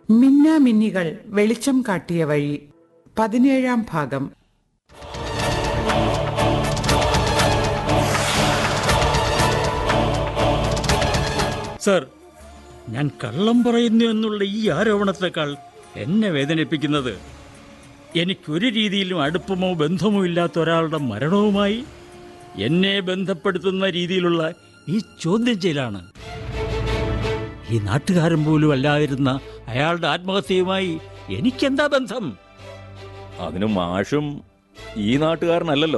മിന്നാമിന്നികൾ വെളിച്ചം കാട്ടിയ വഴി പതിനേഴാം ഭാഗം സർ ഞാൻ കള്ളം പറയുന്നു എന്നുള്ള ഈ ആരോപണത്തെക്കാൾ എന്നെ വേദനിപ്പിക്കുന്നത് എനിക്കൊരു രീതിയിലും അടുപ്പമോ ബന്ധമോ ഇല്ലാത്ത ഒരാളുടെ മരണവുമായി എന്നെ ബന്ധപ്പെടുത്തുന്ന രീതിയിലുള്ള ഈ ചോദ്യം ചെയ്യലാണ് ഈ നാട്ടുകാരൻ പോലും അല്ലാതിരുന്ന അയാളുടെ ആത്മഹത്യയുമായി എനിക്കെന്താ ബന്ധം അതിന് മാഷും ഈ നാട്ടുകാരനല്ലല്ലോ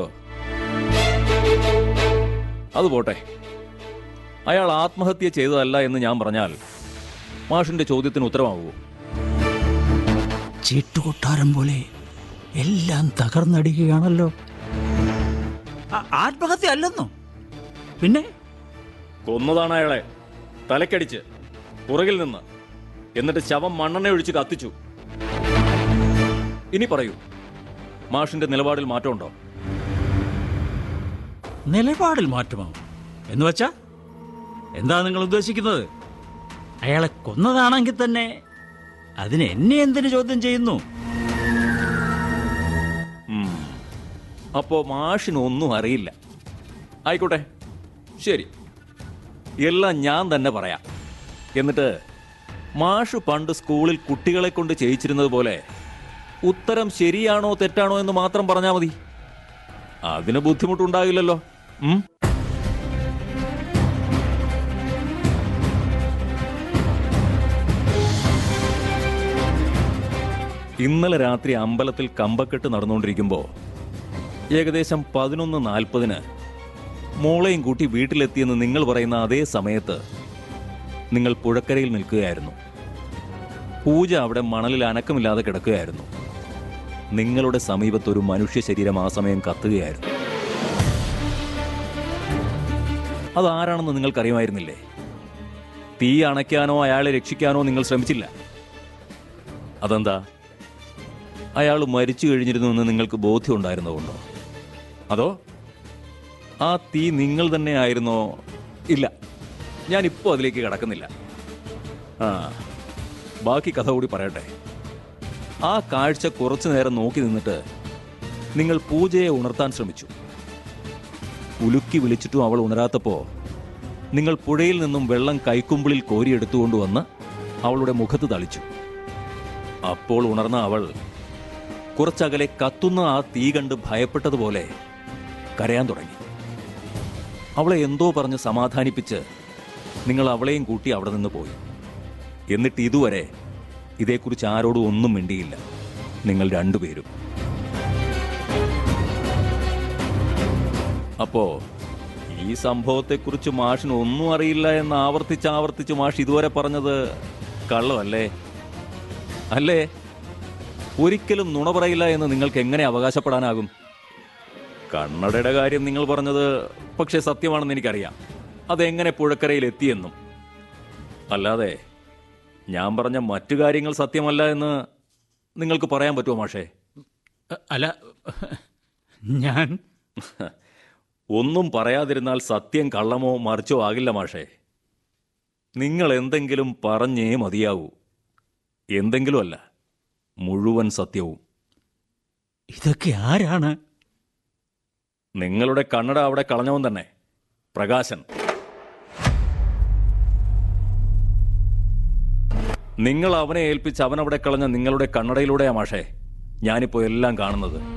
അത് പോട്ടെ അയാൾ ആത്മഹത്യ ചെയ്തതല്ല എന്ന് ഞാൻ പറഞ്ഞാൽ മാഷിന്റെ ചോദ്യത്തിന് ഉത്തരമാവുമോ ചീട്ടുകൊട്ടാരം പോലെ എല്ലാം തകർന്നടിക്കുകയാണല്ലോ ആ- ആത്മഹത്യ അല്ലെന്നോ പിന്നെ കൊന്നതാണ് അയാളെ തലക്കടിച്ച് പുറകിൽ നിന്ന് എന്നിട്ട് ശവം മണ്ണെണ്ണ ഒഴിച്ച് കത്തിച്ചു ഇനി പറയൂ മാഷിന്റെ നിലപാടിൽ മാറ്റമുണ്ടോ നിലപാടിൽ മാറ്റമാവും എന്ന് വച്ചാ എന്താ നിങ്ങൾ ഉദ്ദേശിക്കുന്നത് അയാളെ കൊന്നതാണെങ്കിൽ തന്നെ അതിന് എന്നെ എന്തിനു ചോദ്യം ചെയ്യുന്നു ഉം. അപ്പോ മാഷിനൊന്നും അറിയില്ല ആയിക്കോട്ടെ ശരി എല്ലാം ഞാൻ തന്നെ പറയാം എന്നിട്ട് മാഷ് പണ്ട് സ്കൂളിൽ കുട്ടികളെ കൊണ്ട് ചെയ്യിച്ചിരുന്നത് പോലെ ഉത്തരം ശരിയാണോ തെറ്റാണോ എന്ന് മാത്രം പറഞ്ഞാൽ മതി അതിന് ബുദ്ധിമുട്ടുണ്ടാകില്ലല്ലോ ഉം? ഇന്നലെ രാത്രി അമ്പലത്തിൽ കമ്പക്കെട്ട് നടന്നുകൊണ്ടിരിക്കുമ്പോൾ ഏകദേശം പതിനൊന്ന് നാൽപ്പതിന് മോളെയും കൂട്ടി വീട്ടിലെത്തിയെന്ന് നിങ്ങൾ പറയുന്ന അതേ സമയത്ത് നിങ്ങൾ പുഴക്കരയിൽ നിൽക്കുകയായിരുന്നു പൂജ അവിടെ മണലിൽ അനക്കമില്ലാതെ കിടക്കുകയായിരുന്നു നിങ്ങളുടെ സമീപത്ത് ഒരു മനുഷ്യ ശരീരം ആ സമയം കത്തുകയായിരുന്നു അതാരാണെന്ന് നിങ്ങൾക്കറിയുമായിരുന്നില്ലേ തീ അണയ്ക്കാനോ അയാളെ രക്ഷിക്കാനോ നിങ്ങൾ ശ്രമിച്ചില്ല അതെന്താ അയാൾ മരിച്ചു കഴിഞ്ഞിരുന്നു എന്ന് നിങ്ങൾക്ക് ബോധ്യമുണ്ടായിരുന്നതുകൊണ്ടോ അതോ ആ തീ നിങ്ങൾ തന്നെ ആയിരുന്നോ ഇല്ല ഞാൻ ഇപ്പോൾ അതിലേക്ക് കടക്കുന്നില്ല ആ ബാക്കി കഥ കൂടി പറയട്ടെ ആ കാഴ്ച കുറച്ചു നേരം നോക്കി നിന്നിട്ട് നിങ്ങൾ പൂജയെ ഉണർത്താൻ ശ്രമിച്ചു ഉലുക്കി വിളിച്ചിട്ടും അവൾ ഉണരാത്തപ്പോ നിങ്ങൾ പുഴയിൽ നിന്നും വെള്ളം കൈക്കുമ്പിളിൽ കോരിയെടുത്തുകൊണ്ട് വന്ന് അവളുടെ മുഖത്ത് തളിച്ചു അപ്പോൾ ഉണർന്ന അവൾ കുറച്ചകലെ കത്തുന്ന ആ തീ കണ്ട് ഭയപ്പെട്ടതുപോലെ കരയാൻ തുടങ്ങി അവളെ എന്തോ പറഞ്ഞ് സമാധാനിപ്പിച്ച് നിങ്ങൾ അവളെയും കൂട്ടി അവിടെ നിന്ന് പോയി എന്നിട്ട് ഇതുവരെ ഇതേക്കുറിച്ച് ആരോടും ഒന്നും മിണ്ടിയില്ല നിങ്ങൾ രണ്ടുപേരും അപ്പോ ഈ സംഭവത്തെക്കുറിച്ച് മാഷിന് ഒന്നും അറിയില്ല എന്ന് ആവർത്തിച്ച് ആവർത്തിച്ച് മാഷ് ഇതുവരെ പറഞ്ഞത് കള്ളമല്ലേ അല്ലേ ഒരിക്കലും നുണ പറയില്ല എന്ന് നിങ്ങൾക്ക് എങ്ങനെ അവകാശപ്പെടാനാകും കണ്ണടയുടെ കാര്യം നിങ്ങൾ പറഞ്ഞത് പക്ഷേ സത്യമാണെന്ന് എനിക്കറിയാം അതെങ്ങനെ പുഴക്കരയിൽ എത്തിയെന്നും അല്ലാതെ ഞാൻ പറഞ്ഞ മറ്റു കാര്യങ്ങൾ സത്യമല്ല എന്ന് നിങ്ങൾക്ക് പറയാൻ പറ്റുമോ മാഷേ അ- അല്ല ഞാൻ ഒന്നും പറയാതിരുന്നാൽ സത്യം കള്ളമോ മറിച്ചോ ആകില്ല മാഷേ നിങ്ങൾ എന്തെങ്കിലും പറഞ്ഞേ മതിയാവൂ എന്തെങ്കിലും അല്ല മുഴുവൻ സത്യവും ഇതൊക്കെ ആരാണ് നിങ്ങളുടെ കണ്ണട അവിടെ കളഞ്ഞവൻ തന്നെ പ്രകാശൻ നിങ്ങൾ അവനെ ഏൽപ്പിച്ച് അവൻ അവിടെ കളഞ്ഞ നിങ്ങളുടെ കണ്ണടയിലൂടെയാ മാഷേ ഞാനിപ്പോ എല്ലാം കാണുന്നത്